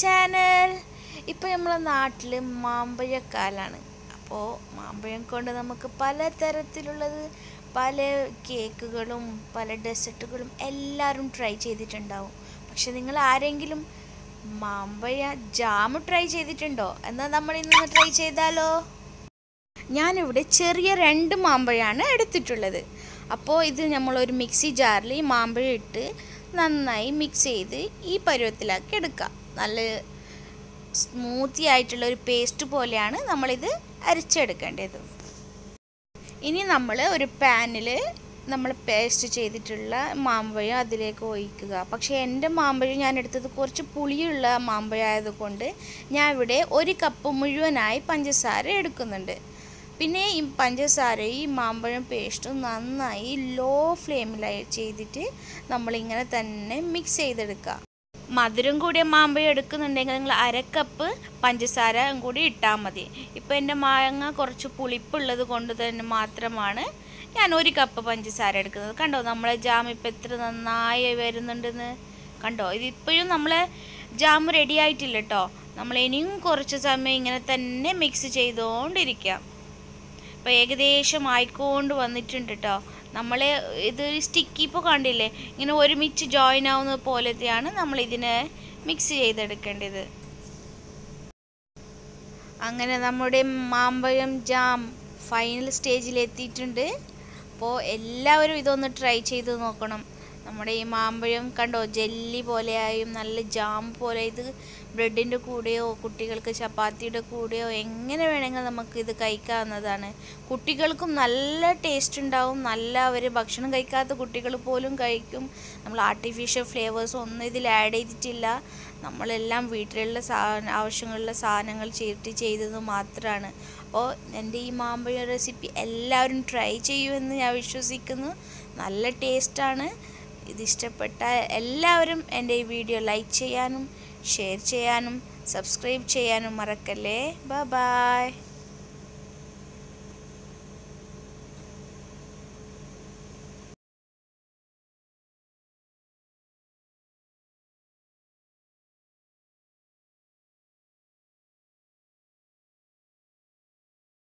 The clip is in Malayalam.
ചാനൽ ഇപ്പോൾ നമ്മളെ നാട്ടിൽ മാമ്പഴക്കാലാണ് അപ്പോൾ മാമ്പഴം കൊണ്ട് നമുക്ക് പലതരത്തിലുള്ളത് പല കേക്കുകളും പല ഡെസേർട്ടുകളും എല്ലാവരും ട്രൈ ചെയ്തിട്ടുണ്ടാവും പക്ഷെ നിങ്ങൾ ആരെങ്കിലും മാമ്പഴ ജാം ട്രൈ ചെയ്തിട്ടുണ്ടോ എന്നാൽ നമ്മൾ ഇന്ന് ട്രൈ ചെയ്താലോ ഞാനിവിടെ ചെറിയ രണ്ട് മാമ്പഴമാണ് എടുത്തിട്ടുള്ളത് അപ്പോൾ ഇത് നമ്മളൊരു മിക്സി ജാറിൽ ഈ മാമ്പഴം ഇട്ട് നന്നായി മിക്സ് ചെയ്ത് ഈ പരുവത്തിലാക്കി എടുക്കാം നല്ല സ്മൂത്തി ആയിട്ടുള്ള ഒരു പേസ്റ്റ് പോലെയാണ് നമ്മളിത് അരച്ചെടുക്കേണ്ടത് ഇനി നമ്മൾ ഒരു പാനിൽ നമ്മൾ പേസ്റ്റ് ചെയ്തിട്ടുള്ള മാമ്പഴം അതിലേക്ക് ഒഴിക്കുക പക്ഷേ എൻ്റെ മാമ്പഴം ഞാൻ എടുത്തത് കുറച്ച് പുളിയുള്ള മാമ്പഴം ആയതുകൊണ്ട് ഞാൻ ഇവിടെ ഒരു കപ്പ് മുഴുവനായി പഞ്ചസാര എടുക്കുന്നുണ്ട് പിന്നെ ഈ പഞ്ചസാര ഈ മാമ്പഴം പേസ്റ്റും നന്നായി ലോ ഫ്ലെയിമിലായി ചെയ്തിട്ട് നമ്മളിങ്ങനെ തന്നെ മിക്സ് ചെയ്തെടുക്കുക മധുരം കൂടിയ മാമ്പഴം എടുക്കുന്നുണ്ടെങ്കിൽ നിങ്ങൾ അരക്കപ്പ് പഞ്ചസാര കൂടി ഇട്ടാൽ മതി ഇപ്പോൾ എൻ്റെ മാങ്ങ കുറച്ച് പുളിപ്പുള്ളത് കൊണ്ട് തന്നെ മാത്രമാണ് ഞാൻ ഒരു കപ്പ് പഞ്ചസാര എടുക്കുന്നത് കണ്ടോ നമ്മളെ ജാം ഇപ്പം എത്ര നന്നായി വരുന്നുണ്ടെന്ന് കണ്ടോ ഇതിപ്പോഴും നമ്മളെ ജാം റെഡി ആയിട്ടില്ല കേട്ടോ നമ്മൾ ഇനിയും കുറച്ച് സമയം ഇങ്ങനെ തന്നെ മിക്സ് ചെയ്തുകൊണ്ടിരിക്കാം ഇപ്പോൾ ഏകദേശം ആയിക്കൊണ്ട് വന്നിട്ടുണ്ട് കേട്ടോ നമ്മൾ ഇത് സ്റ്റിക്കി ഇപ്പോൾ കണ്ടില്ലേ ഇങ്ങനെ ഒരുമിച്ച് ജോയിൻ ആവുന്ന പോലത്തെയാണ് നമ്മൾ ഇതിനെ മിക്സ് ചെയ്തെടുക്കേണ്ടത് അങ്ങനെ നമ്മുടെ മാമ്പഴം ജാം ഫൈനൽ സ്റ്റേജിൽ എത്തിയിട്ടുണ്ട് അപ്പോൾ എല്ലാവരും ഇതൊന്ന് ട്രൈ ചെയ്ത് നോക്കണം നമ്മുടെ ഈ മാമ്പഴം കണ്ടോ ജെല്ലി പോലെയായും നല്ല ജാം പോലെ ഇത് ബ്രെഡിൻ്റെ കൂടെയോ കുട്ടികൾക്ക് ചപ്പാത്തിയുടെ കൂടെയോ എങ്ങനെ വേണമെങ്കിൽ നമുക്ക് ഇത് കഴിക്കാവുന്നതാണ് കുട്ടികൾക്കും നല്ല ടേസ്റ്റ് ഉണ്ടാവും നല്ല അവർ ഭക്ഷണം കഴിക്കാത്ത കുട്ടികൾ പോലും കഴിക്കും നമ്മൾ ആർട്ടിഫിഷ്യൽ ഫ്ലേവേഴ്സ് ഒന്നും ഇതിൽ ആഡ് ചെയ്തിട്ടില്ല നമ്മളെല്ലാം വീട്ടിലുള്ള സാ ആവശ്യങ്ങളുള്ള സാധനങ്ങൾ ചേർത്ത് ചെയ്തത് മാത്രമാണ് അപ്പോൾ എൻ്റെ ഈ മാമ്പഴ റെസിപ്പി എല്ലാവരും ട്രൈ ചെയ്യുമെന്ന് ഞാൻ വിശ്വസിക്കുന്നു നല്ല ടേസ്റ്റാണ് ഇതിഷ്ടപ്പെട്ട എല്ലാവരും എൻ്റെ ഈ വീഡിയോ ലൈക്ക് ചെയ്യാനും ഷെയർ ചെയ്യാനും സബ്സ്ക്രൈബ് ചെയ്യാനും മറക്കല്ലേ ബൈ